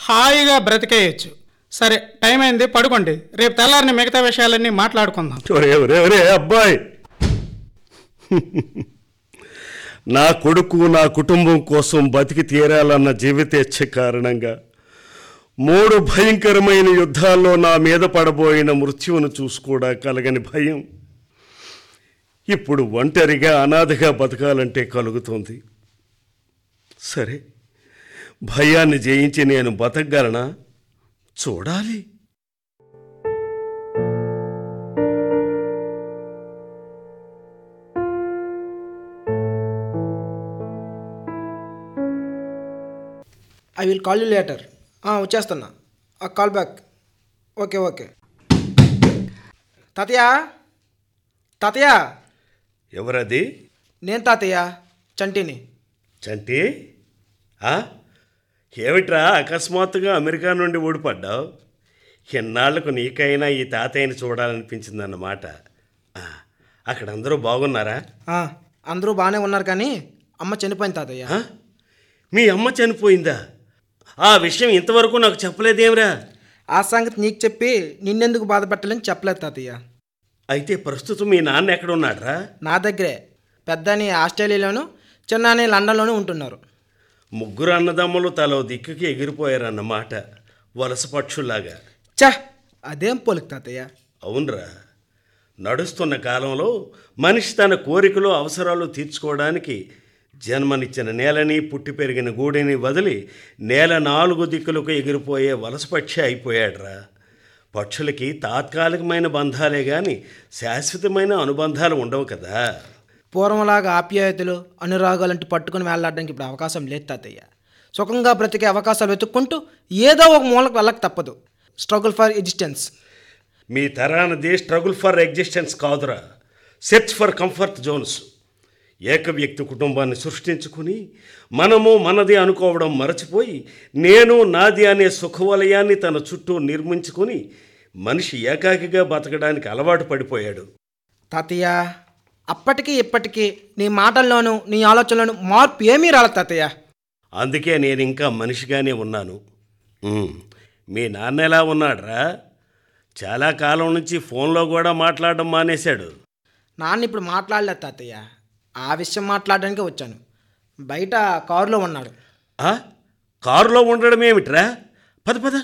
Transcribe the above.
హాయిగా బ్రతికేయచ్చు సరే టైం అయింది పడుకోండి రేపు తెల్లారిని మిగతా విషయాలన్నీ మాట్లాడుకుందాం ఒరే ఒరే ఒరే అబ్బాయి నా కొడుకు నా కుటుంబం కోసం బతికి తీరాలన్న జీవితేచ్ఛ కారణంగా మూడు భయంకరమైన యుద్ధాల్లో నా మీద పడబోయిన మృత్యువును చూసుకోడా కలగని భయం ఇప్పుడు ఒంటరిగా అనాథగా బతకాలంటే కలుగుతోంది సరే భయాన్ని జయించి నేను బతకగలనా చూడాలి I will call you later వచ్చేస్తున్నా కాల్ బ్యాక్ ఓకే ఓకే తాతయ్య తాతయ్య ఎవరది నేను తాతయ్య చంటిని చంటి ఆ? ఏమిట్రా అకస్మాత్తుగా అమెరికా నుండి ఊడిపడ్డావు ఎన్నాళ్లకు నీకైనా ఈ తాతయ్యని చూడాలనిపించిందన్నమాట ఆ, అక్కడ అందరూ బాగున్నారా ఆ, అందరూ బాగానే ఉన్నారు కానీ అమ్మ చనిపోయింది తాతయ్య ఆ? మీ అమ్మ చనిపోయిందా ఆ విషయం ఇంతవరకు నాకు చెప్పలేదేమిరా ఆ సంగతి నీకు చెప్పి నిన్నెందుకు బాధపెట్టాలని చెప్పలేదు తాతయ్య అయితే ప్రస్తుతం మీ నాన్న ఎక్కడ ఉన్నాడ్రా నా దగ్గరే పెద్దని ఆస్ట్రేలియాలోను చిన్నాని లండన్లోనూ ఉంటున్నారు ముగ్గురు అన్నదమ్ములు తలో దిక్కుకి ఎగిరిపోయారన్నమాట వలస పక్షుల్లాగా చా అదేం పోలిక తాతయ్య అవునరా నడుస్తున్న కాలంలో మనిషి తన కోరికలు అవసరాలు తీర్చుకోవడానికి జన్మనిచ్చిన నేలని పుట్టి పెరిగిన గూడిని వదిలి నేల నాలుగు దిక్కులకు ఎగిరిపోయే వలసపక్షి అయిపోయాడురా పక్షులకి తాత్కాలికమైన బంధాలే కానీ శాశ్వతమైన అనుబంధాలు ఉండవు కదా పూర్వంలాగా ఆప్యాయతలు అనురాగాలంటూ పట్టుకుని వెళ్ళడానికి ఇప్పుడు అవకాశం లేదు తాతయ్య సుఖంగా బ్రతికే అవకాశాలు వెతుక్కుంటూ ఏదో ఒక మూలకు వెళ్ళక తప్పదు స్ట్రగుల్ ఫర్ ఎగ్జిస్టెన్స్ మీ తరానది స్ట్రగుల్ ఫర్ ఎగ్జిస్టెన్స్ కాదురా సెర్చ్ ఫర్ కంఫర్ట్ జోన్స్ ఏక వ్యక్తి కుటుంబాన్ని సృష్టించుకుని మనము మనది అనుకోవడం మరచిపోయి నేను నాది అనే సుఖవలయాన్ని తన చుట్టూ నిర్మించుకుని మనిషి ఏకాకిగా బతకడానికి అలవాటు పడిపోయాడు తాతయ్య అప్పటికి ఇప్పటికీ నీ మాటల్లోనూ నీ ఆలోచనలోనూ మార్పు ఏమీ రాలేదు తాతయ్య అందుకే నేను ఇంకా మనిషిగానే ఉన్నాను ఉమ్, మీ నాన్న ఎలా ఉన్నాడ్రా చాలా కాలం నుంచి ఫోన్లో కూడా మాట్లాడడం మానేశాడు నాన్న ఇప్పుడు మాట్లాడలేదు తాతయ్య ఆ విషయం మాట్లాడడానికే వచ్చాను బయట కారులో ఉన్నాడు ఆ? కారులో ఉండడం ఏమిట్రా పద పద